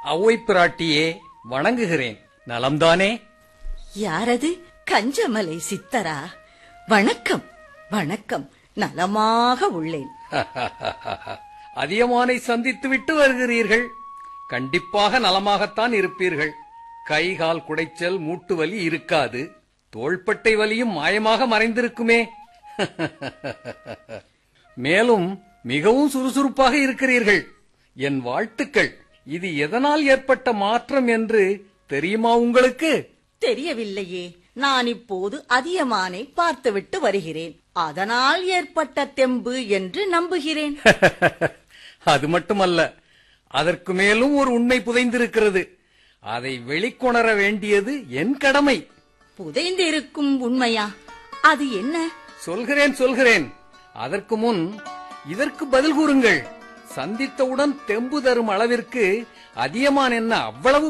அவ்வை பிராட்டியே வணங்குகிறேன் நலம்தானே யாரது கஞ்சமலை சித்தரா வணக்கம் வணக்கம் நலமாக உள்ளேன் அதியமானை சந்தித்து விட்டு வருகிறீர்கள் கண்டிப்பாக நலமாகத்தான் இருப்பீர்கள் கை கால் குடைச்சல் மூட்டு வலி இருக்காது தோள்பட்டை வலியும் மாயமாக மறைந்திருக்குமே மேலும் மிகவும் சுறுசுறுப்பாக இருக்கிறீர்கள் என் வாழ்த்துக்கள் இது எதனால் ஏற்பட்ட மாற்றம் என்று தெரியுமா உங்களுக்கு தெரியவில்லையே நான் இப்போது அதியமானை பார்த்துவிட்டு வருகிறேன் அதனால் ஏற்பட்ட தெம்பு என்று நம்புகிறேன் அது மட்டுமல்ல அதற்கு மேலும் ஒரு உண்மை புதைந்திருக்கிறது அதை வெளிக்கொணர வேண்டியது என் கடமை புதைந்திருக்கும் உண்மையா அது என்ன சொல்கிறேன் சொல்கிறேன் அதற்கு முன் இதற்கு பதில் கூறுங்கள் சந்தித்தவுடன் தெம்பு தரும் அளவிற்கு அதியமான் என்ன அவ்வளவு